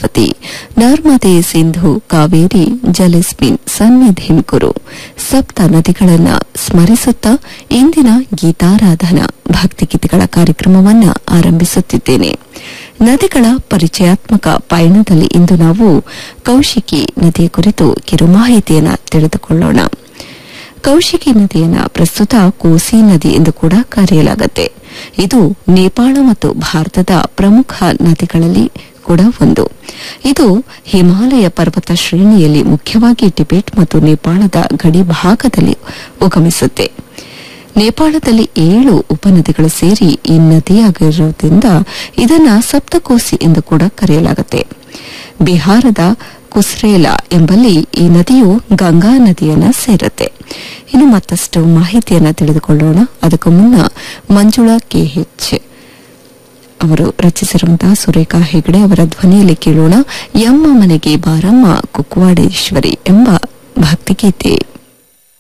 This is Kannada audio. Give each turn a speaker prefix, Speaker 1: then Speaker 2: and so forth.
Speaker 1: ಸರಸ್ವತಿ ನರ್ಮದೆ ಸಿಂಧು ಕಾವೇರಿ ಜಲಸ್ಮಿನ್ ಸನ್ನಿಧಿನ್ ಕುರು ಸಪ್ತ ನದಿಗಳನ್ನ ಸ್ಮರಿಸುತ್ತಾ ಇಂದಿನ ಗೀತಾರಾಧನಾ ಭಕ್ತಿಗೀತೆಗಳ ಕಾರ್ಯಕ್ರಮವನ್ನ ಆರಂಭಿಸುತ್ತಿದ್ದೇನೆ ನದಿಗಳ ಪರಿಚಯಾತ್ಮಕ ಪಯಣದಲ್ಲಿ ಇಂದು ನಾವು ಕೌಶಿಕಿ ನದಿಯ ಕುರಿತು ಕಿರು ಮಾಹಿತಿಯನ್ನು ತಿಳಿದುಕೊಳ್ಳೋಣ ಕೌಶಿಕಿ ನದಿಯನ್ನ ಪ್ರಸ್ತುತ ಕೋಸಿ ನದಿ ಎಂದು ಕೂಡ ಕರೆಯಲಾಗುತ್ತೆ ಇದು ನೇಪಾಳ ಮತ್ತು ಭಾರತದ ಪ್ರಮುಖ ನದಿಗಳಲ್ಲಿ ಕೂಡ ಒಂದು ಇದು ಹಿಮಾಲಯ ಪರ್ವತ ಶ್ರೇಣಿಯಲ್ಲಿ ಮುಖ್ಯವಾಗಿ ಟಿಬೆಟ್ ಮತ್ತು ನೇಪಾಳದ ಗಡಿ ಭಾಗದಲ್ಲಿ ಉಗಮಿಸುತ್ತೆ ನೇಪಾಳದಲ್ಲಿ ಏಳು ಉಪನದಿಗಳು ಸೇರಿ ಈ ನದಿಯಾಗಿರುವುದರಿಂದ ಇದನ್ನ ಸಪ್ತಕೋಸಿ ಎಂದು ಕೂಡ ಕರೆಯಲಾಗುತ್ತೆ ಬಿಹಾರದ ಕುಸ್ರೇಲಾ ಎಂಬಲ್ಲಿ ಈ ನದಿಯು ಗಂಗಾ ನದಿಯನ್ನ ಸೇರುತ್ತೆ ಇನ್ನು ಮತ್ತಷ್ಟು ಮಾಹಿತಿಯನ್ನ ತಿಳಿದುಕೊಳ್ಳೋಣ ಅದಕ್ಕೂ ಮುನ್ನ ಮಂಜುಳಾ ಕೆಎಚ್ ಅವರು ರಚಿಸಿರುವಂತಹ ಸುರೇಖಾ ಹೆಗಡೆ ಅವರ ಧ್ವನಿಯಲ್ಲಿ ಕೇಳೋಣ ಯಮ್ಮ ಮನೆಗೆ ಬಾರಮ್ಮ ಕುಕ್ವಾಡೇಶ್ವರಿ ಎಂಬ ಭಕ್ತಿಗೀತೆ